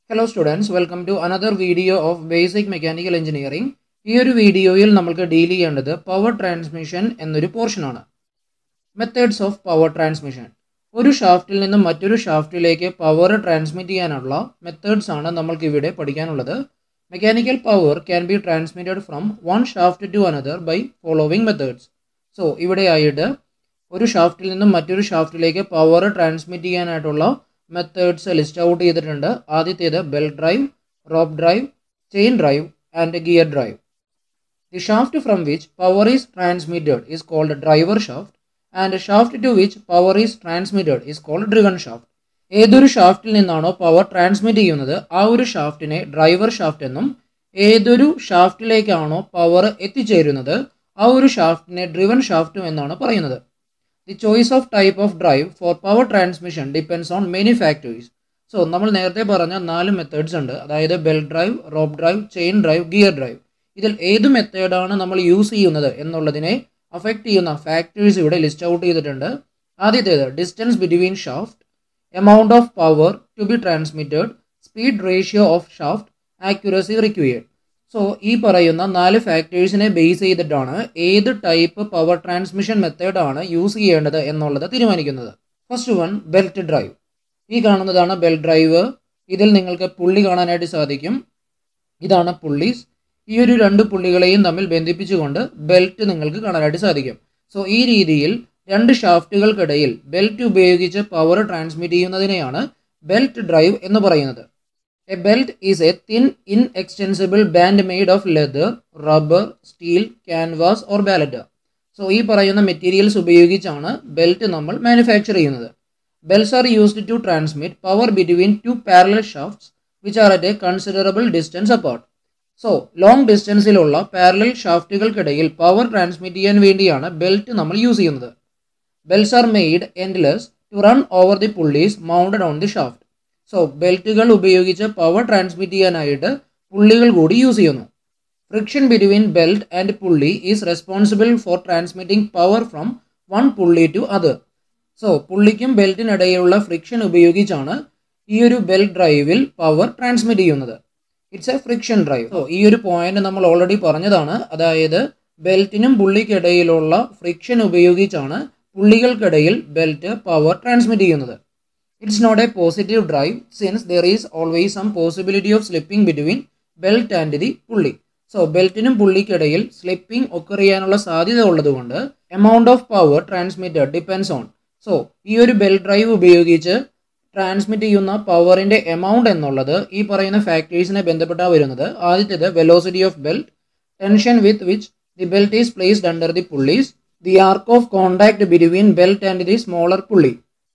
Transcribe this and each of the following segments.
hello students welcome to another video of basic mechanical engineering ഈ ഒരു വീഡിയോയിൽ നമുക്ക് ഡീൽ ചെയ്യേണ്ടത് പവർ ട്രാൻസ്മിഷൻ എന്നൊരു പോർഷനാണ് മെത്തേഡ്സ് ഓഫ് പവർ ട്രാൻസ്മിഷൻ ഒരു ഷാഫ്റ്റിൽ നിന്നും മറ്റൊരു ഷാഫ്റ്റിലേക്ക് പവർ ട്രാൻസ്മിറ്റ് ചെയ്യാനുള്ള മെത്തേഡ്സ് ആണ് നമ്മൾക്ക് ഇവിടെ പഠിക്കാനുള്ളത് mechanical power can be transmitted from one shaft to another by following methods so ഇവിടെയായിട്ട് ഒരു ഷാഫ്റ്റിൽ നിന്നും മറ്റൊരു ഷാഫ്റ്റിലേക്ക് പവർ ട്രാൻസ്മിറ്റ് ചെയ്യാനായിട്ടുള്ള മെത്തേഡ്സ് ലിസ്റ്റ് ഔട്ട് ചെയ്തിട്ടുണ്ട് ആദ്യത്തേത് belt drive rope drive chain drive and gear drive the shaft from which power is transmitted is called driver shaft and shaft to which power is transmitted is called driven shaft ഏതൊരു ഷാഫ്റ്റിൽ നിന്നാണോ power transmit ചെയ്യുന്നത് ആ ഒരു ഷാഫ്റ്റിനെ driver shaft എന്നും ഏതൊരു ഷാഫ്റ്റിലേക്കാണോ power എത്തിച്ചേരുന്നത് ആ ഒരു ഷാഫ്റ്റിനെ ഡ്രിവൺ ഷാഫ്റ്റും എന്നാണ് പറയുന്നത് the choice of type of drive for power transmission depends on many factors so നമ്മൾ നേരത്തെ പറഞ്ഞ നാല് മെത്തേഡ്സ് ഉണ്ട് അതായത് belt drive rope drive chain drive gear drive ഇതിൽ ഏത് മെത്തേഡാണ് നമ്മൾ യൂസ് ചെയ്യുന്നത് എന്നുള്ളതിനെ അഫക്റ്റ് ചെയ്യുന്ന ഫാക്ടേഴ്സ് ഇവിടെ ലിസ്റ്റ് ഔട്ട് ചെയ്തിട്ടുണ്ട് ആദ്യത്തേത് distance between shaft amount of power to be transmitted speed ratio of shaft accuracy required so ഈ പറയുന്ന നാല് ഫാക്ടേഴ്സിനെ ബേസ് ചെയ്തിട്ടാണ് ഏത് ടൈപ്പ് പവർ ട്രാൻസ്മിഷൻ മെത്തേഡാണ് യൂസ് ചെയ്യേണ്ടത് എന്നുള്ളത് തീരുമാനിക്കുന്നത് ഫസ്റ്റ് വൺ ബെൽറ്റ് ഡ്രൈവ് ഈ കാണുന്നതാണ് ബെൽറ്റ് ഡ്രൈവ് ഇതിൽ നിങ്ങൾക്ക് പുള്ളി കാണാനായിട്ട് സാധിക്കും ഇതാണ് പുള്ളീസ് ഈ ഒരു രണ്ട് പുള്ളികളെയും തമ്മിൽ ബന്ധിപ്പിച്ചുകൊണ്ട് ബെൽറ്റ് നിങ്ങൾക്ക് കാണാനായിട്ട് സാധിക്കും സോ ഈ രീതിയിൽ രണ്ട് ഷാഫ്റ്റുകൾക്കിടയിൽ ബെൽറ്റ് ഉപയോഗിച്ച് പവർ ട്രാൻസ്മിറ്റ് ചെയ്യുന്നതിനെയാണ് ബെൽറ്റ് ഡ്രൈവ് എന്ന് പറയുന്നത് a belt is a thin inextensible band made of leather rubber steel canvas or balata so ഈ പറയുന്ന മെറ്റീരിയൽസ് ഉപയോഗിച്ചാണ് ബെൽറ്റ് നമ്മൾ മാനുഫാക്ചർ ചെയ്യുന്നത് belts are used to transmit power between two parallel shafts which are at a considerable distance apart so long ഡിസ്റ്റൻസിലുള്ള parallel ഷാഫ്റ്റുകൾക്കിടയിൽ power transmit ചെയ്യാൻ വേണ്ടിയാണ് belt നമ്മൾ യൂസ് ചെയ്യുന്നത് belts are made endless to run over the pulleys mounted on the shaft so ബെൽറ്റുകൾ ഉപയോഗിച്ച് power transmit ചെയ്യാനായിട്ട് പുള്ളികൾ കൂടി യൂസ് ചെയ്യുന്നു friction between belt and pulley is responsible for transmitting power from one pulley to other so പുള്ളിക്കും ബെൽറ്റിനിടയിലുള്ള friction ഉപയോഗിച്ചാണ് ഈ ഒരു ബെൽറ്റ് ഡ്രൈവിൽ പവർ ട്രാൻസ്മിറ്റ് ചെയ്യുന്നത് it's a friction drive so ഈ ഒരു പോയിന്റ് നമ്മൾ ഓൾറെഡി പറഞ്ഞതാണ് അതായത് ബെൽറ്റിനും പുള്ളിക്കിടയിലുള്ള ഫ്രിക്ഷൻ ഉപയോഗിച്ചാണ് പുള്ളികൾക്കിടയിൽ ബെൽറ്റ് പവർ ട്രാൻസ്മിറ്റ് ചെയ്യുന്നത് it's not a positive drive since there is always some possibility of slipping between belt and the pulley so ബെൽറ്റിനും പുള്ളിക്കിടയിൽ സ്ലിപ്പിംഗ് ഒക്കർ ചെയ്യാനുള്ള സാധ്യത ഉള്ളതുകൊണ്ട് amount of power transmitted depends on so ഈ ഒരു belt drive ഉപയോഗിച്ച് transmit ചെയ്യുന്ന പവറിൻ്റെ amount എന്നുള്ളത് ഈ പറയുന്ന ഫാക്ടേഴ്സിനെ ബന്ധപ്പെട്ടാണ് വരുന്നത് ആദ്യത്തേത് velocity of belt tension with which the belt is placed under the pulleys the arc of contact between belt and the smaller pulley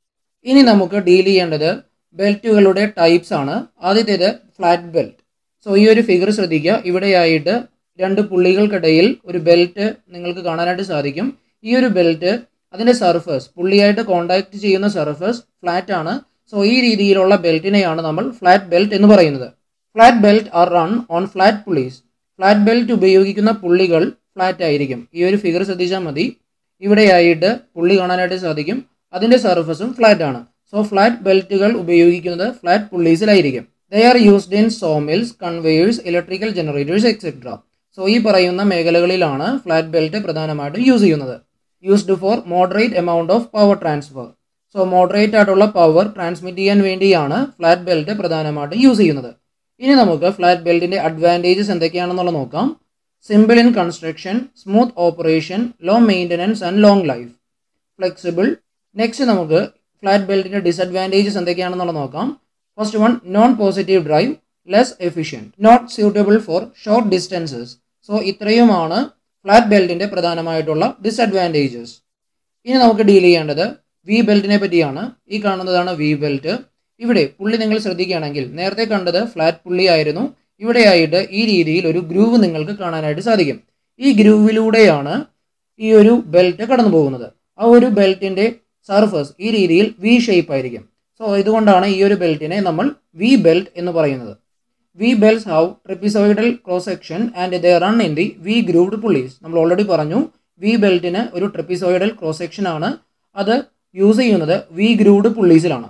ഇനി നമുക്ക് ഡീൽ ചെയ്യേണ്ടത് ബെൽറ്റുകളുടെ ടൈപ്സ് ആണ് ആദ്യത്തേത് ഫ്ലാറ്റ് ബെൽറ്റ് സോ ഈ ഒരു ഫിഗർ ശ്രദ്ധിക്കുക ഇവിടെയായിട്ട് രണ്ട് പുള്ളികൾക്കിടയിൽ ഒരു ബെൽറ്റ് നിങ്ങൾക്ക് കാണാനായിട്ട് സാധിക്കും ഈ ഒരു ബെൽറ്റ് അതിൻ്റെ സർഫസ് പുള്ളിയായിട്ട് കോണ്ടാക്ട് ചെയ്യുന്ന സർഫസ് ഫ്ലാറ്റ് ആണ് സോ ഈ രീതിയിലുള്ള ബെൽറ്റിനെയാണ് നമ്മൾ ഫ്ലാറ്റ് ബെൽറ്റ് എന്ന് പറയുന്നത് flat belt are run on flat pulleys flat belt ഉപയോഗിക്കുന്ന പുള്ളികൾ ഫ്ലാറ്റ് ആയിരിക്കും ഈ ഒരു ഫിഗർ ശ്രദ്ധിച്ചാൽ മതി ഇവിടെയായിട്ട് പുള്ളി കാണാനായിട്ട് സാധിക്കും അതിൻ്റെ സർഫസും ഫ്ലാറ്റ് ആണ് സോ ഫ്ലാറ്റ് ബെൽറ്റുകൾ ഉപയോഗിക്കുന്നത് ഫ്ലാറ്റ് പുള്ളീസിലായിരിക്കും they are used in sawmills conveyors electrical generators etcetera so ഈ പറയുന്ന മേഖലകളിലാണ് ഫ്ലാറ്റ് ബെൽറ്റ് പ്രധാനമായിട്ടും യൂസ് ചെയ്യുന്നത് used for moderate amount of power transfer so moderate ആയിട്ടുള്ള പവർ ട്രാൻസ്മിറ്റ് ചെയ്യാൻ വേണ്ടിയാണ് ഫ്ലാറ്റ് ബെൽറ്റ് പ്രധാനമായിട്ടും യൂസ് ചെയ്യുന്നത് ഇനി നമുക്ക് ഫ്ലാറ്റ് ബെൽറ്റിൻ്റെ അഡ്വാൻറ്റേജസ് എന്തൊക്കെയാണെന്നുള്ളത് നോക്കാം simple in construction smooth operation low maintenance and long life flexible next നമുക്ക് ഫ്ലാറ്റ് ബെൽറ്റിൻ്റെ ഡിസഡ്വാൻറ്റേജസ് എന്തൊക്കെയാണെന്നുള്ളത് നോക്കാം first one non positive drive less efficient not suitable for short distances so ഇത്രയുമാണ് ഫ്ലാറ്റ് ബെൽറ്റിൻ്റെ പ്രധാനമായിട്ടുള്ള ഡിസഡ്വാൻറ്റേജസ് ഇനി നമുക്ക് ഡീൽ ചെയ്യേണ്ടത് വി ബെൽറ്റിനെ പറ്റിയാണ് ഈ കാണുന്നതാണ് വി ബെൽറ്റ് ഇവിടെ പുള്ളി നിങ്ങൾ ശ്രദ്ധിക്കുകയാണെങ്കിൽ നേരത്തെ കണ്ടത് ഫ്ലാറ്റ് പുള്ളി ആയിരുന്നു ഇവിടെയായിട്ട് ഈ രീതിയിൽ ഒരു ഗ്രൂവ് നിങ്ങൾക്ക് കാണാനായിട്ട് സാധിക്കും ഈ ഗ്രൂവിലൂടെയാണ് ഈ ഒരു ബെൽറ്റ് കടന്നു പോകുന്നത് ആ ഒരു ബെൽറ്റിൻ്റെ സർഫസ് ഈ രീതിയിൽ വി ഷേപ്പ് ആയിരിക്കും സോ ഇതുകൊണ്ടാണ് ഈ ഒരു ബെൽറ്റിനെ നമ്മൾ വി ബെൽറ്റ് എന്ന് പറയുന്നത് V belts have trapezoidal cross section and the run in the V grooved pulleys നമ്മൾ ഓൾറെഡി പറഞ്ഞു വി ബെൽറ്റിന് ഒരു ട്രിപ്പിസോയിഡൽ ക്രോസ് സെക്ഷൻ ആണ് അത് യൂസ് ചെയ്യുന്നത് വി ഗ്രൂവ്ഡ് പുള്ളീസിലാണ്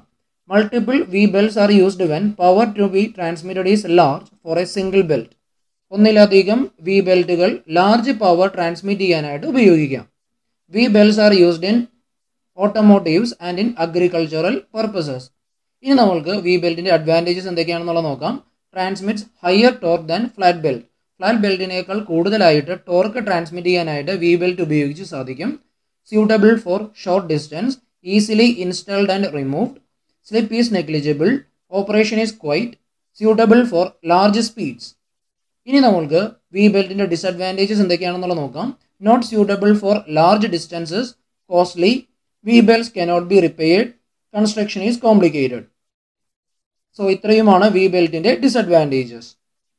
multiple V belts are used when power to be transmitted is large for a single belt ഒന്നിലധികം V ബെൽറ്റുകൾ ലാർജ് പവർ ട്രാൻസ്മിറ്റ് ചെയ്യാനായിട്ട് ഉപയോഗിക്കാം V belts are used in automotives and in agricultural purposes ഇനി നമ്മൾക്ക് V ബെൽറ്റിൻ്റെ advantages എന്തൊക്കെയാണെന്നുള്ളത് നോക്കാം transmits higher torque than flat belt flat ബെൽറ്റിനേക്കാൾ കൂടുതലായിട്ട് ടോർക്ക് ട്രാൻസ്മിറ്റ് ചെയ്യാനായിട്ട് വി ബെൽറ്റ് ഉപയോഗിച്ച് സാധിക്കും suitable for short distance easily installed and removed slip is negligible operation is quiet suitable for large speeds ഇനി നമ്മൾക്ക് വി ബെൽറ്റിൻ്റെ ഡിസഡ്വാൻറ്റേജസ് എന്തൊക്കെയാണെന്നുള്ളത് നോക്കാം not suitable for large distances costly V belts cannot be repaired construction is complicated so ഇത്രയുമാണ് V ബെൽറ്റിൻ്റെ disadvantages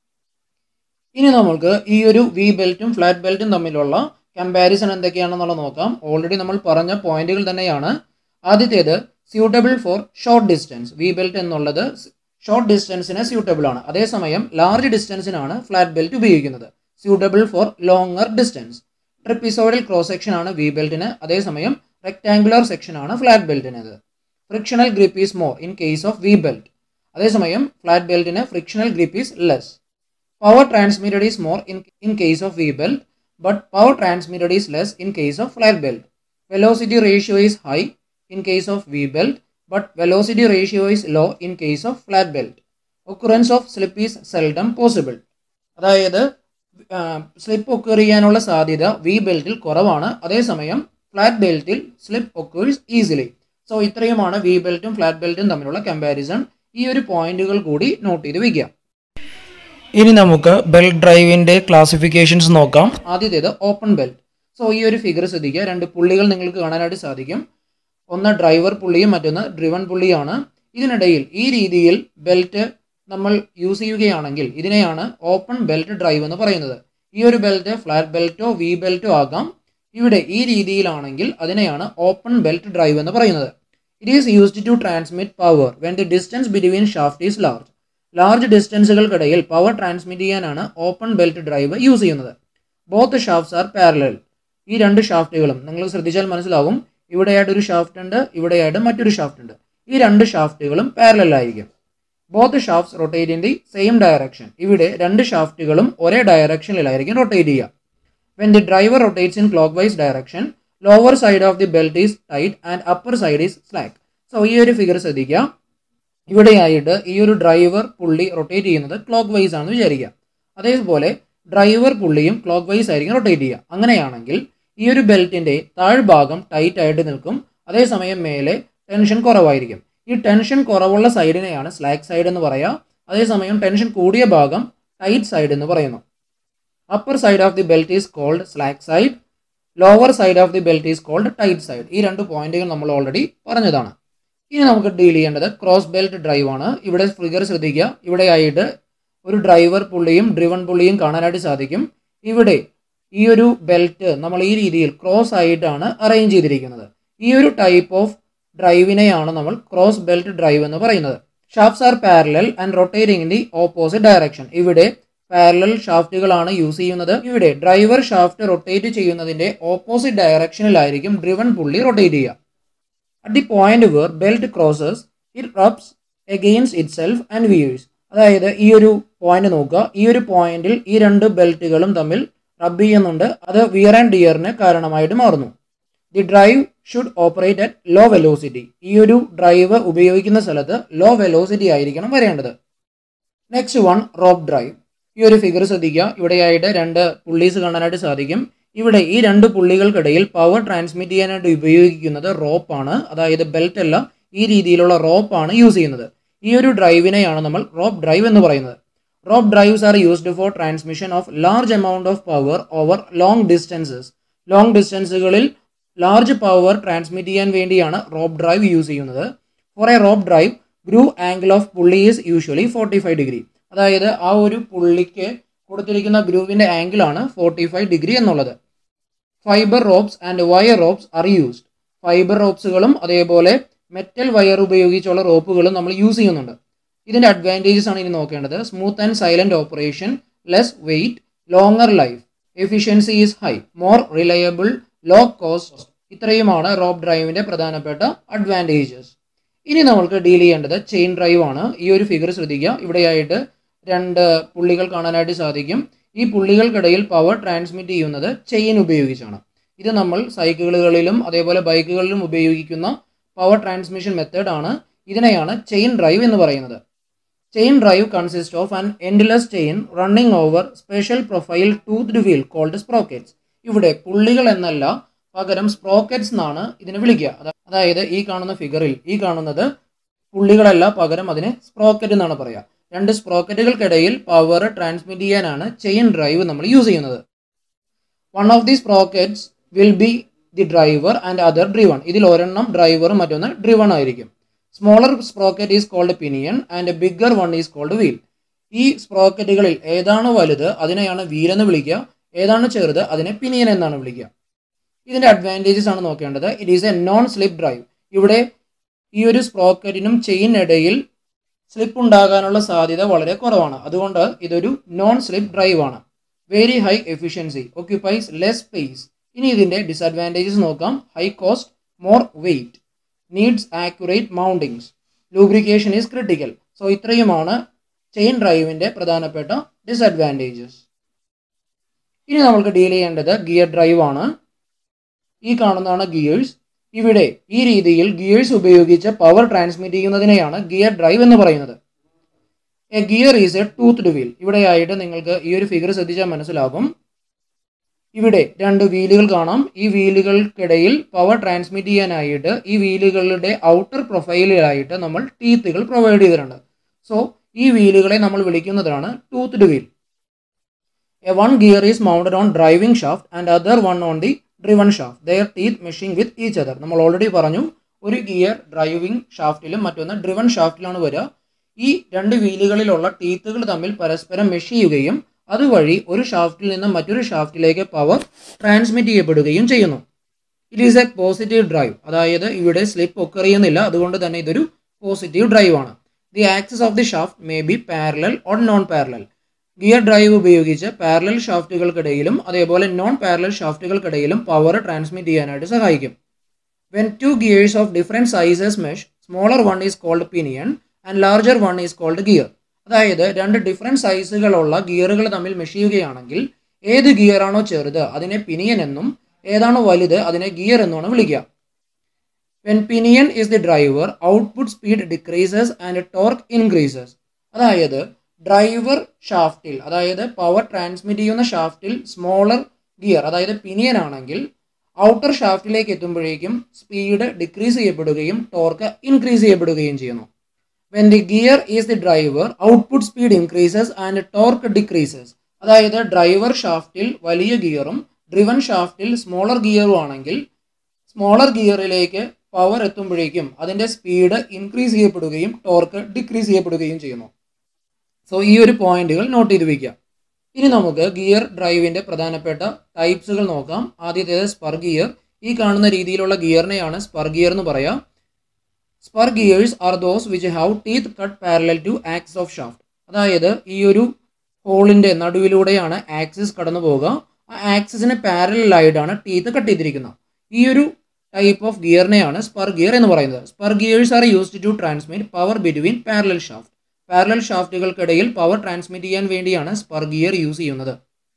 ഇനി നമ്മൾക്ക് ഈ ഒരു വി ബെൽറ്റും ഫ്ലാറ്റ് ബെൽറ്റും തമ്മിലുള്ള കമ്പാരിസൺ എന്തൊക്കെയാണെന്നുള്ളത് നോക്കാം ഓൾറെഡി നമ്മൾ പറഞ്ഞ പോയിന്റുകൾ തന്നെയാണ് ആദ്യത്തേത് suitable for short distance V belt എന്നുള്ളത് ഷോർട്ട് ഡിസ്റ്റൻസിന് സ്യൂട്ടബിൾ ആണ് അതേസമയം ലാർജ് ഡിസ്റ്റൻസിനാണ് ഫ്ലാറ്റ് ബെൽറ്റ് ഉപയോഗിക്കുന്നത് suitable for longer distance trapezoidal cross section ആണ് വി ബെൽറ്റിന് അതേസമയം റെക്ടാങ്കുലർ സെക്ഷൻ ആണ് ഫ്ലാറ്റ് ബെൽറ്റിനത് frictional grip is more in case of V belt അതേസമയം ഫ്ലാറ്റ് ബെൽറ്റിന് frictional grip is less power transmitted is more in in case of V belt but power transmitted is less in case of flat belt velocity ratio is high in case of V belt but velocity ratio is low in case of flat belt occurrence of slip is seldom possible അതായത് slip occur ചെയ്യാനുള്ള സാധ്യത V ബെൽറ്റിൽ കുറവാണ് അതേസമയം flat ബെൽറ്റിൽ slip occurs easily so ഇത്രയുമാണ് V ബെൽറ്റും flat ബെൽറ്റും തമ്മിലുള്ള കമ്പാരിസൺ ഈ ഒരു പോയിന്റുകൾ കൂടി നോട്ട് ചെയ്ത് വെക്കാം ഇനി നമുക്ക് ബെൽറ്റ് ഡ്രൈവിൻ്റെ ക്ലാസിഫിക്കേഷൻസ് നോക്കാം ആദ്യത്തേത് ഓപ്പൺ ബെൽറ്റ് സോ ഈ ഒരു ഫിഗർ ശ്രദ്ധിക്കുക രണ്ട് പുള്ളികൾ നിങ്ങൾക്ക് കാണാനായിട്ട് സാധിക്കും ഒന്ന് ഡ്രൈവർ പുള്ളിയും മറ്റൊന്ന് ഡ്രിവൺ പുള്ളിയാണ് ഇതിനിടയിൽ ഈ രീതിയിൽ ബെൽറ്റ് നമ്മൾ യൂസ് ചെയ്യുകയാണെങ്കിൽ ഇതിനെയാണ് ഓപ്പൺ ബെൽറ്റ് ഡ്രൈവ് എന്ന് പറയുന്നത് ഈ ഒരു ബെൽറ്റ് ഫ്ലാറ്റ് ബെൽറ്റോ വി ബെൽറ്റോ ആകാം ഇവിടെ ഈ രീതിയിലാണെങ്കിൽ അതിനെയാണ് ഓപ്പൺ ബെൽറ്റ് ഡ്രൈവ് എന്ന് പറയുന്നത് it is used to transmit power when the distance between shaft is large large ഡിസ്റ്റൻസുകൾക്കിടയിൽ പവർ ട്രാൻസ്മിറ്റ് ചെയ്യാനാണ് ഓപ്പൺ ബെൽറ്റ് ഡ്രൈവ് യൂസ് ചെയ്യുന്നത് ബോത്ത് ഷാഫ്റ്റ്സ് ആർ പാരലൽ ഈ രണ്ട് ഷാഫ്റ്റുകളും നിങ്ങൾ ശ്രദ്ധിച്ചാൽ മനസ്സിലാവും ഇവിടെയായിട്ട് ഒരു ഷാഫ്റ്റ് ഉണ്ട് ഇവിടെയായിട്ട് മറ്റൊരു ഷാഫ്റ്റ് ഉണ്ട് ഈ രണ്ട് ഷാഫ്റ്റുകളും പാരലൽ ആയിരിക്കും both shafts rotate in the same direction ഇവിടെ രണ്ട് ഷാഫ്റ്റുകളും ഒരേ ഡയറക്ഷനിലായിരിക്കും റൊട്ടേറ്റ് ചെയ്യുക when the driver rotates in clockwise direction lower side of the belt is tight and upper side is slack so ഈ ഒരു ഫിഗർ ശ്രദ്ധിക്കുക ഇവിടെയായിട്ട് ഈ ഒരു ഡ്രൈവർ പുള്ളി റൊട്ടേറ്റ് ചെയ്യുന്നത് ക്ലോക്ക് വൈസ് ആണെന്ന് വിചാരിക്കുക അതേപോലെ ഡ്രൈവർ പുള്ളിയും ക്ലോക്ക് വൈസ് ആയിരിക്കും റൊട്ടേറ്റ് ചെയ്യുക അങ്ങനെയാണെങ്കിൽ ഈ ഒരു ബെൽറ്റിൻ്റെ താഴ്ഭാഗം ടൈറ്റ് ആയിട്ട് നിൽക്കും അതേസമയം മേലെ ടെൻഷൻ കുറവായിരിക്കും ഈ ടെൻഷൻ കുറവുള്ള സൈഡിനെയാണ് സ്ലാക്ക് സൈഡ് എന്ന് പറയുക അതേസമയം ടെൻഷൻ കൂടിയ ഭാഗം ടൈറ്റ് സൈഡ് എന്ന് പറയുന്നു upper side of the belt is called slack side lower side of the belt is called tight side ഈ രണ്ട് പോയിന്റുകൾ നമ്മൾ ഓൾറെഡി പറഞ്ഞതാണ് ഇനി നമുക്ക് ഡീൽ ചെയ്യേണ്ടത് ക്രോസ് ബെൽറ്റ് ഡ്രൈവ് ആണ് ഇവിടെ ഫിഗർ ശ്രദ്ധിക്കുക ഇവിടെയായിട്ട് ഒരു ഡ്രൈവർ പുള്ളിയും ഡ്രിവൺ പുള്ളിയും കാണാനായിട്ട് സാധിക്കും ഇവിടെ ഈ ഒരു ബെൽറ്റ് നമ്മൾ ഈ രീതിയിൽ ക്രോസ് ആയിട്ടാണ് അറേഞ്ച് ചെയ്തിരിക്കുന്നത് ഈ ഒരു ടൈപ്പ് ഓഫ് ഡ്രൈവിനെയാണ് നമ്മൾ ക്രോസ് ബെൽറ്റ് ഡ്രൈവ് എന്ന് പറയുന്നത് shafts are parallel and rotating in the opposite direction ഇവിടെ പാരലൽ ഷാഫ്റ്റുകളാണ് യൂസ് ചെയ്യുന്നത് ഇവിടെ ഡ്രൈവർ ഷാഫ്റ്റ് റൊട്ടേറ്റ് ചെയ്യുന്നതിന്റെ ഓപ്പോസിറ്റ് ഡയറക്ഷനിലായിരിക്കും ഡ്രിവൺ പുള്ളി റൊട്ടേറ്റ് ചെയ്യുക at the point where belt crosses it rubs against itself and wears അതായത് ഈ ഒരു പോയിന്റ് നോക്കുക ഈ ഒരു പോയിന്റിൽ ഈ രണ്ട് ബെൽറ്റുകളും തമ്മിൽ റബ്ബ് ചെയ്യുന്നുണ്ട് അത് വിയർ ആൻഡ് ഡിയറിന് കാരണമായിട്ട് മാറുന്നു the drive should operate at low velocity ഈ ഒരു ഡ്രൈവ് ഉപയോഗിക്കുന്ന സ്ഥലത്ത് ലോ വെലോസിറ്റി ആയിരിക്കണം വരേണ്ടത് നെക്സ്റ്റ് വൺ റോപ്പ് ഡ്രൈവ് ഈ ഒരു ഫിഗർ ശ്രദ്ധിക്കുക ഇവിടെയായിട്ട് രണ്ട് പുള്ളീസ് കാണാനായിട്ട് സാധിക്കും ഇവിടെ ഈ രണ്ട് പുള്ളികൾക്കിടയിൽ പവർ ട്രാൻസ്മിറ്റ് ചെയ്യാനായിട്ട് ഉപയോഗിക്കുന്നത് റോപ്പാണ് അതായത് ബെൽറ്റ് അല്ല ഈ രീതിയിലുള്ള റോപ്പാണ് യൂസ് ചെയ്യുന്നത് ഈ ഒരു ഡ്രൈവിനെയാണ് നമ്മൾ റോപ്പ് ഡ്രൈവ് എന്ന് പറയുന്നത് rope drives are used for transmission of large amount of power over long distances long ഡിസ്റ്റൻസുകളിൽ ലാർജ് പവർ ട്രാൻസ്മിറ്റ് ചെയ്യാൻ വേണ്ടിയാണ് റോപ്പ് ഡ്രൈവ് യൂസ് ചെയ്യുന്നത് for a rope drive groove angle of pulley is usually forty five degree അതായത് ആ ഒരു പുള്ളിക്ക് കൊടുത്തിരിക്കുന്ന ഗ്രൂവിൻ്റെ ആംഗിളാണ് ഫോർട്ടി ഫൈവ് ഡിഗ്രി എന്നുള്ളത് fibre ropes and wire ropes are used fibre റോപ്സുകളും അതേപോലെ മെറ്റൽ വയർ ഉപയോഗിച്ചുള്ള റോപ്പുകളും നമ്മൾ യൂസ് ചെയ്യുന്നുണ്ട് ഇതിൻ്റെ അഡ്വാൻറ്റേജസ് ആണ് ഇനി നോക്കേണ്ടത് smooth and silent operation less weight longer life efficiency is high more reliable low cost ഇത്രയുമാണ് റോപ്പ് ഡ്രൈവിൻ്റെ പ്രധാനപ്പെട്ട അഡ്വാൻറ്റേജസ് ഇനി നമ്മൾക്ക് ഡീൽ ചെയ്യേണ്ടത് ചെയിൻ ഡ്രൈവ് ആണ് ഈ ഒരു ഫിഗർ ശ്രദ്ധിക്കുക ഇവിടെയായിട്ട് രണ്ട് പുള്ളികൾ കാണാനായിട്ട് സാധിക്കും ഈ പുള്ളികൾക്കിടയിൽ പവർ ട്രാൻസ്മിറ്റ് ചെയ്യുന്നത് ചെയിൻ ഉപയോഗിച്ചാണ് ഇത് നമ്മൾ സൈക്കിളുകളിലും അതേപോലെ ബൈക്കുകളിലും ഉപയോഗിക്കുന്ന പവർ ട്രാൻസ്മിഷൻ മെത്തേഡ് ആണ് ഇതിനെയാണ് ചെയിൻ ഡ്രൈവ് എന്ന് പറയുന്നത് chain drive consist of an endless chain running over special profile toothed wheel called sprockets ഇവിടെ പുള്ളികൾ എന്നല്ല പകരം സ്പ്രോക്കറ്റ്സ് എന്നാണ് ഇതിനെ വിളിക്കുക അത- അതായത് ഈ കാണുന്ന ഫിഗറിൽ ഈ കാണുന്നത് പുള്ളികളല്ല പകരം അതിനെ സ്പ്രോക്കറ്റ് എന്നാണ് പറയുക രണ്ട് സ്പ്രോക്കറ്റുകൾക്കിടയിൽ പവർ ട്രാൻസ്മിറ്റ് ചെയ്യാനാണ് ചെയിൻ ഡ്രൈവ് നമ്മൾ യൂസ് ചെയ്യുന്നത് one of the sprockets will be the driver and other driven ഇതിൽ ഒരെണ്ണം ഡ്രൈവറും മറ്റൊന്ന് ഡ്രിവൺ ആയിരിക്കും smaller sprocket is called pinion and bigger one is called wheel ഈ സ്പ്രോക്കറ്റുകളിൽ ഏതാണ് വലുത് അതിനെയാണ് വീൽ എന്ന് വിളിക്കുക ഏതാണ് ചെറുത് അതിനെ പിനിയൻ എന്നാണ് വിളിക്കുക ഇതിന്റെ അഡ്വാൻറ്റേജസ് ആണ് നോക്കേണ്ടത് it is a non slip drive ഇവിടെ ഈ ഒരു സ്പ്രോക്കറ്റിനും ചെയിനിടയിൽ സ്ലിപ്പ് ഉണ്ടാകാനുള്ള സാധ്യത വളരെ കുറവാണ് അതുകൊണ്ട് ഇതൊരു നോൺ സ്ലിപ്പ് ഡ്രൈവ് ആണ് very high efficiency occupies less space ഇനി ഇതിന്റെ ഡിസഡ്വാൻറ്റേജസ് നോക്കാം high cost more weight needs accurate mountings lubrication is critical so ഇത്രയുമാണ് ചെയിൻ ഡ്രൈവിന്റെ പ്രധാനപ്പെട്ട ഡിസഡ്വാൻറ്റേജസ് ഇനി നമ്മൾക്ക് ഡീൽ ചെയ്യേണ്ടത് ഗിയർ ഡ്രൈവ് ആണ് ഈ കാണുന്നതാണ് ഗിയേഴ്സ് ഇവിടെ ഈ രീതിയിൽ ഗിയേഴ്സ് ഉപയോഗിച്ച് പവർ ട്രാൻസ്മിറ്റ് ചെയ്യുന്നതിനെയാണ് ഗിയർ ഡ്രൈവ് എന്ന് പറയുന്നത് a gear is a toothed wheel ഇവിടെയായിട്ട് നിങ്ങൾക്ക് ഈ ഒരു ഫിഗർ ശ്രദ്ധിച്ചാൽ മനസ്സിലാകും ഇവിടെ രണ്ട് വീലുകൾ കാണാം ഈ വീലുകൾക്കിടയിൽ പവർ ട്രാൻസ്മിറ്റ് ചെയ്യാനായിട്ട് ഈ വീലുകളുടെ ഔട്ടർ പ്രൊഫൈലിലായിട്ട് നമ്മൾ ടീത്തുകൾ പ്രൊവൈഡ് ചെയ്തിട്ടുണ്ട് സോ ഈ വീലുകളെ നമ്മൾ വിളിക്കുന്നതാണ് toothed wheel a one gear is mounted on driving shaft and other one on the driven shaft their teeth mesh with each other നമ്മൾ ഓൾറെഡി പറഞ്ഞു ഒരു ഗിയർ ഡ്രൈവിംഗ് ഷാഫ്റ്റിലും മറ്റൊന്ന് ഡ്രിവൺ ഷാഫ്റ്റിലാണ് വരിക ഈ രണ്ട് വീലുകളിലുള്ള ടീത്തുകൾ തമ്മിൽ പരസ്പരം മെഷ് ചെയ്യുകയും അതുവഴി ഒരു ഷാഫ്റ്റിൽ നിന്ന് മറ്റൊരു ഷാഫ്റ്റിലേക്ക് പവർ ട്രാൻസ്മിറ്റ് ചെയ്യപ്പെടുകയും ചെയ്യുന്നു it is a positive drive അതായത് ഇവിടെ സ്ലിപ്പ് ഒക്കറിയുന്നില്ല അതുകൊണ്ട് തന്നെ ഇതൊരു പോസിറ്റീവ് ഡ്രൈവ് ആണ് the axis of the shaft may be parallel or non parallel gear drive ഉപയോഗിച്ച് പാരലൽ ഷാഫ്റ്റുകൾക്കിടയിലും അതേപോലെ നോൺ പാരലൽ ഷാഫ്റ്റുകൾക്കിടയിലും പവർ ട്രാൻസ്മിറ്റ് ചെയ്യാനായിട്ട് സഹായിക്കും when two gears of different sizes mesh smaller one is called pinion and larger one is called gear അതായത് രണ്ട് different സൈസുകളുള്ള ഗിയറുകൾ തമ്മിൽ mesh ചെയ്യുകയാണെങ്കിൽ ഏത് ഗിയർ ആണോ ചെറുത് അതിനെ പിനിയൻ എന്നും ഏതാണോ വലുത് അതിനെ ഗിയർ എന്നുമാണ് വിളിക്കുക when pinion is the driver output speed decreases and torque increases അതായത് ഡ്രൈവർ ഷാഫ്റ്റിൽ അതായത് പവർ ട്രാൻസ്മിറ്റ് ചെയ്യുന്ന ഷാഫ്റ്റിൽ സ്മോളർ ഗിയർ അതായത് പിനിയൻ ആണെങ്കിൽ ഔട്ടർ ഷാഫ്റ്റിലേക്ക് എത്തുമ്പോഴേക്കും സ്പീഡ് ഡിക്രീസ് ചെയ്യപ്പെടുകയും ടോർക്ക് ഇൻക്രീസ് ചെയ്യപ്പെടുകയും ചെയ്യുന്നു when the gear is the driver output speed increases and torque decreases അതായത് ഡ്രൈവർ ഷാഫ്റ്റിൽ വലിയ ഗിയറും ഡ്രിവൻ ഷാഫ്റ്റിൽ സ്മോളർ ഗിയറും ആണെങ്കിൽ സ്മോളർ ഗിയറിലേക്ക് പവർ എത്തുമ്പോഴേക്കും അതിൻ്റെ സ്പീഡ് ഇൻക്രീസ് ചെയ്യപ്പെടുകയും ടോർക്ക് ഡിക്രീസ് ചെയ്യപ്പെടുകയും ചെയ്യുന്നു സോ ഈ ഒരു പോയിന്റുകൾ നോട്ട് ചെയ്ത് വയ്ക്കുക ഇനി നമുക്ക് ഗിയർ ഡ്രൈവിൻ്റെ പ്രധാനപ്പെട്ട ടൈപ്സുകൾ നോക്കാം ആദ്യത്തേത് സ്പർ ഗിയർ ഈ കാണുന്ന രീതിയിലുള്ള ഗിയറിനെയാണ് സ്പർ ഗിയർ എന്ന് പറയാം spur gears are those which have teeth cut parallel to axis of shaft അതായത് ഈ ഒരു ഹോളിൻ്റെ നടുവിലൂടെയാണ് ആക്സിസ് കടന്നു പോവുക ആ ആക്സിസിന് പാരലായിട്ടാണ് ടീത്ത് കട്ട് ചെയ്തിരിക്കുന്നത് ഈ ഒരു ടൈപ്പ് ഓഫ് ഗിയറിനെയാണ് സ്പർ ഗിയർ എന്ന് പറയുന്നത് spur gears are used to transmit power between parallel shaft parallel ഷാഫ്റ്റുകൾക്കിടയിൽ പവർ ട്രാൻസ്മിറ്റ് ചെയ്യാൻ വേണ്ടിയാണ് സ്പർ ഗിയർ യൂസ് ചെയ്യുന്നത്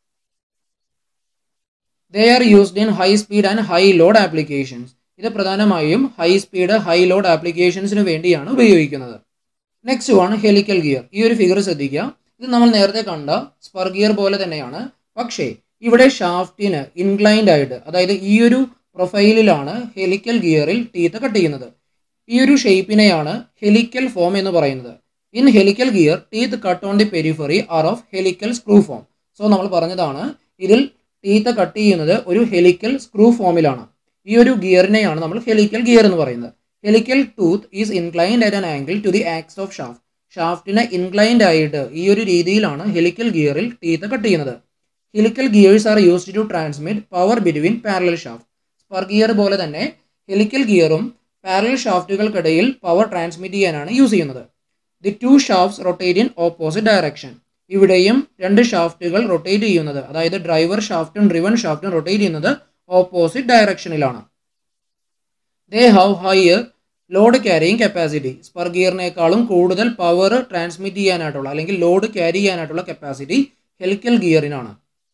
they are used in high speed and high load applications ഇത് പ്രധാനമായും ഹൈ സ്പീഡ് ഹൈ ലോഡ് ആപ്ലിക്കേഷൻസിന് വേണ്ടിയാണ് ഉപയോഗിക്കുന്നത് നെക്സ്റ്റ് വൺ ഹെലിക്കൽ ഗിയർ ഈ ഒരു ഫിഗർ ശ്രദ്ധിക്കുക ഇത് നമ്മൾ നേരത്തെ കണ്ട സ്പർ ഗിയർ പോലെ തന്നെയാണ് പക്ഷേ ഇവിടെ ഷാഫ്റ്റിന് ഇൻക്ലൈൻഡ് ആയിട്ട് അതായത് ഈ ഒരു പ്രൊഫൈലിലാണ് ഹെലിക്കൽ ഗിയറിൽ ടീത്ത് കട്ട് ചെയ്യുന്നത് ഈ ഒരു ഷേപ്പിനെയാണ് ഹെലിക്കൽ ഫോം എന്ന് പറയുന്നത് in helical gear teeth cut on the periphery are of helical screw form so നമ്മൾ പറഞ്ഞതാണ് ഇതിൽ ടീത്ത് കട്ട് ചെയ്യുന്നത് ഒരു ഹെലിക്കൽ സ്ക്രൂ ഫോമിലാണ് ഈ ഒരു ഗിയറിനെയാണ് നമ്മൾ ഹെലിക്കൽ ഗിയർ എന്ന് പറയുന്നത് helical tooth is inclined at an angle to the axis of shaft ഷാഫ്റ്റിന് ഇൻക്ലൈൻഡ് ആയിട്ട് ഈ ഒരു രീതിയിലാണ് ഹെലിക്കൽ ഗിയറിൽ ടീത്ത് കട്ട് ചെയ്യുന്നത് helical gears are used to transmit power between parallel shaft spur gear പോലെ തന്നെ ഹെലിക്കൽ ഗിയറും പാരലൽ ഷാഫ്റ്റുകൾക്കിടയിൽ പവർ ട്രാൻസ്മിറ്റ് ചെയ്യാനാണ് യൂസ് ചെയ്യുന്നത് the two shafts rotate in opposite direction ഇവിടെയും രണ്ട് ഷാഫ്റ്റുകൾ റൊട്ടേറ്റ് ചെയ്യുന്നത് അതായത് ഡ്രൈവർ ഷാഫ്റ്റും ഡ്രിവൺ ഷാഫ്റ്റും റൊട്ടേറ്റ് ചെയ്യുന്നത് opposite ഡയറക്ഷനിലാണ് they have higher load carrying capacity spur ഗിയറിനേക്കാളും കൂടുതൽ പവർ ട്രാൻസ്മിറ്റ് ചെയ്യാനായിട്ടുള്ള അല്ലെങ്കിൽ ലോഡ് ക്യാരി ചെയ്യാനായിട്ടുള്ള കപ്പാസിറ്റി ഹെലിക്കൽ ഗിയറിനാണ്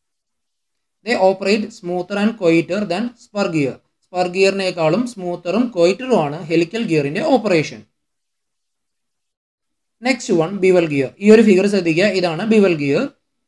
they operate smoother and quieter than spur gear spur ഗിയറിനേക്കാളും സ്മൂത്തറും കൊയിറ്ററുമാണ് ഹെലിക്കൽ ഗിയറിന്റെ operation next one bevel gear ഈ ഒരു ഫിഗർ ശ്രദ്ധിക്കുക ഇതാണ് bevel gear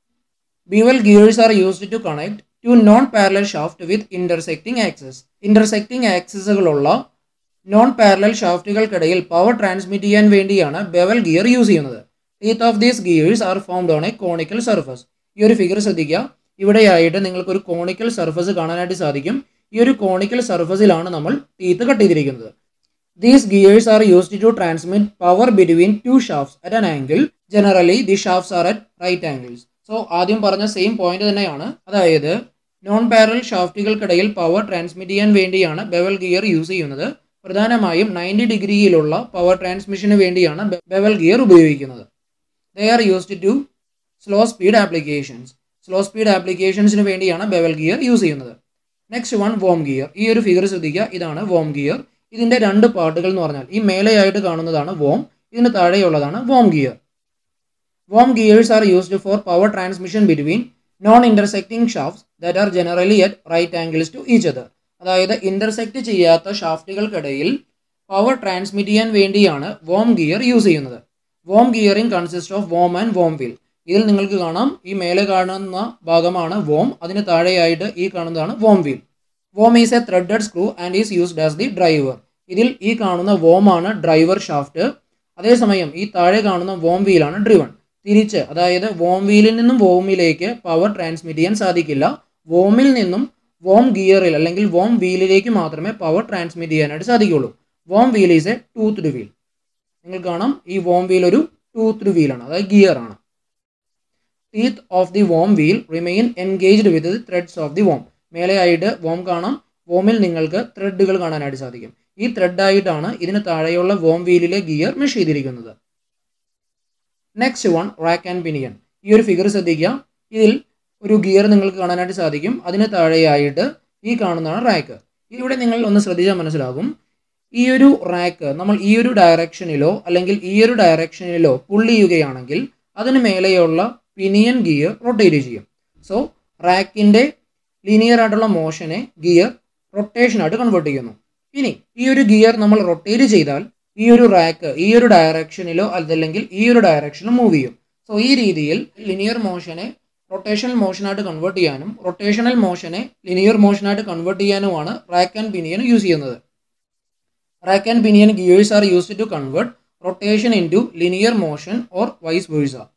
bevel gears are used to connect to non parallel shaft with intersecting axes intersecting ആക്സസുകളുള്ള non parallel ഷാഫ്റ്റുകൾക്കിടയിൽ പവർ ട്രാൻസ്മിറ്റ് ചെയ്യാൻ വേണ്ടിയാണ് ബെവൽ ഗിയർ യൂസ് ചെയ്യുന്നത് teeth of these gears are formed on a conical surface ഈ ഒരു figure ശ്രദ്ധിക്കുക ഇവിടെയായിട്ട് നിങ്ങൾക്ക് ഒരു കോണിക്കൽ സർഫസ് കാണാനായിട്ട് സാധിക്കും ഈ ഒരു കോണിക്കൽ സർഫസിലാണ് നമ്മൾ ടീത്ത് കട്ട് ചെയ്തിരിക്കുന്നത് these gears are used to transmit power between two shafts at an angle generally the shafts are at right angles so ആദ്യം പറഞ്ഞ സെയിം പോയിന്റ് തന്നെയാണ് അതായത് നോൺ പാരൽ ഷാഫ്റ്റുകൾക്കിടയിൽ പവർ ട്രാൻസ്മിറ്റ് ചെയ്യാൻ വേണ്ടിയാണ് ബെവൽ ഗിയർ യൂസ് ചെയ്യുന്നത് പ്രധാനമായും നയൻറ്റി ഡിഗ്രിയിലുള്ള പവർ ട്രാൻസ്മിഷന് വേണ്ടിയാണ് ബെവൽ ഗിയർ ഉപയോഗിക്കുന്നത് they are used to slow speed applications slow speed ആപ്ലിക്കേഷൻസിന് വേണ്ടിയാണ് ബെവൽ ഗിയർ യൂസ് ചെയ്യുന്നത് നെക്സ്റ്റ് വൺ വോം ഗിയർ ഈ ഒരു ഫിഗർ ശ്രദ്ധിക്കുക ഇതാണ് വോം ഗിയർ ഇതിന്റെ രണ്ട് പാർട്ടുകൾ എന്ന് പറഞ്ഞാൽ ഈ മേലെയായിട്ട് കാണുന്നതാണ് വോം ഇതിന് താഴെയുള്ളതാണ് worm gear worm gears are used for power transmission between non intersecting shafts that are generally at right angles to each other അതായത് ഇന്റർസെക്റ്റ് ചെയ്യാത്ത ഷാഫ്റ്റുകൾക്കിടയിൽ പവർ ട്രാൻസ്മിറ്റ് ചെയ്യാൻ വേണ്ടിയാണ് വോം ഗിയർ യൂസ് ചെയ്യുന്നത് worm gearing consist of worm and worm wheel ഇതിൽ നിങ്ങൾക്ക് കാണാം ഈ മേലെ കാണുന്ന ഭാഗമാണ് വോം അതിന് താഴെയായിട്ട് ഈ കാണുന്നതാണ് worm wheel worm is a threaded screw and is used as the driver ഇതിൽ ഈ കാണുന്ന വോം ആണ് ഡ്രൈവർ ഷാഫ്റ്റ് അതേസമയം ഈ താഴെ കാണുന്ന വോം വീലാണ് ഡ്രിവൺ തിരിച്ച് അതായത് വോം വീലിൽ നിന്നും വോമിലേക്ക് പവർ ട്രാൻസ്മിറ്റ് ചെയ്യാൻ സാധിക്കില്ല വോമിൽ നിന്നും വോം ഗിയറിൽ അല്ലെങ്കിൽ വോം വീലിലേക്ക് മാത്രമേ പവർ ട്രാൻസ്മിറ്റ് ചെയ്യാനായിട്ട് സാധിക്കുള്ളൂ worm wheel is a toothed wheel നിങ്ങൾ കാണാം ഈ വോം വീൽ ഒരു ടൂത്ത്ഡ് വീലാണ് അതായത് ഗിയർ ആണ് teeth of the worm wheel remain engaged with the threads of the worm മേലെയായിട്ട് വോം കാണാം വോമിൽ നിങ്ങൾക്ക് ത്രെഡുകൾ കാണാനായിട്ട് സാധിക്കും ഈ ത്രെഡായിട്ടാണ് ഇതിന് താഴെയുള്ള വോം വീലിലെ ഗിയർ മെഷ് ചെയ്തിരിക്കുന്നത് next one rack and pinion ഈ ഒരു ഫിഗർ ശ്രദ്ധിക്കുക ഇതിൽ ഒരു ഗിയർ നിങ്ങൾക്ക് കാണാനായിട്ട് സാധിക്കും അതിന് താഴെയായിട്ട് ഈ കാണുന്നതാണ് റാക്ക് ഇവിടെ നിങ്ങൾ ഒന്ന് ശ്രദ്ധിച്ചാൽ മനസ്സിലാകും ഈ ഒരു റാക്ക് നമ്മൾ ഈ ഒരു ഡയറക്ഷനിലോ അല്ലെങ്കിൽ ഈ ഒരു ഡയറക്ഷനിലോ പുൾ ചെയ്യുകയാണെങ്കിൽ അതിന് മേലെയുള്ള പിനിയൻ ഗിയർ റൊട്ടേറ്റ് ചെയ്യും സോ റാക്കിൻ്റെ ലീനിയർ ആയിട്ടുള്ള മോഷനെ ഗിയർ റൊട്ടേഷനായിട്ട് കൺവേർട്ട് ചെയ്യുന്നു ഇനി ഈ ഒരു ഗിയർ നമ്മൾ റൊട്ടേറ്റ് ചെയ്താൽ ഈ ഒരു റാക്ക് ഈ ഒരു ഡയറക്ഷനിലോ അതല്ലെങ്കിൽ ഈ ഒരു ഡയറക്ഷനിലോ മൂവ് ചെയ്യും സോ ഈ രീതിയിൽ ലിനിയർ മോഷനെ റൊട്ടേഷണൽ മോഷനായിട്ട് കൺവേർട്ട് ചെയ്യാനും റൊട്ടേഷണൽ മോഷനെ ലിനിയർ മോഷനായിട്ട് കൺവേർട്ട് ചെയ്യാനുമാണ് റാക്ക് ആൻഡ് പിനിയൻ യൂസ് ചെയ്യുന്നത് rack and pinion gears are used to convert rotation into linear motion or vice versa